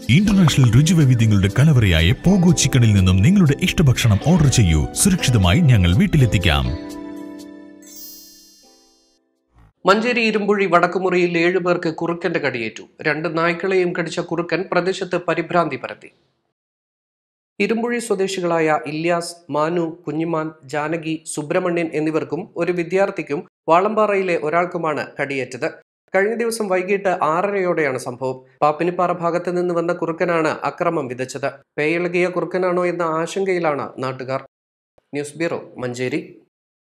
international രുചിവൈവിധ്യങ്ങളുടെ കലവറയായ pogo ചിക്കനിൽ നിന്നും നിങ്ങളുടെ ഇഷ്ടഭക്ഷണം ഓർഡർ ചെയ്യൂ സുരക്ഷിതമായി ഞങ്ങൾ വീട്ടിലെത്തിക്കാം മഞ്ചേരി ഇരുമ്പുഴി വടക്കുമുറിയിൽ ഏഴു പേർക്ക് കുറുക്കന്റെ കടിയേറ്റു രണ്ട് നായ്ക്കളെയും കടിച്ച കുറുക്കൻ പ്രദേശത്ത് പരിഭ്രാന്തി പരത്തി ഇരുമ്പുഴി സ്വദേശികളായ ഇല്യാസ് മാനു കുഞ്ഞിമാൻ ജാനകി സുബ്രഹ്മണ്യൻ എന്നിവർക്കും ഒരു വിദ്യാർത്ഥിക്കും വാളമ്പാറയിലെ ഒരാൾക്കുമാണ് കടിയേറ്റത് കഴിഞ്ഞ ദിവസം വൈകിട്ട് ആറരയോടെയാണ് സംഭവം പാപ്പിനിപ്പാറ ഭാഗത്ത് നിന്ന് വന്ന കുറുക്കനാണ് അക്രമം വിതച്ചത് പേയിളകിയ കുറുക്കനാണോ എന്ന ആശങ്കയിലാണ് നാട്ടുകാർ ന്യൂസ് ബ്യൂറോ മഞ്ചേരി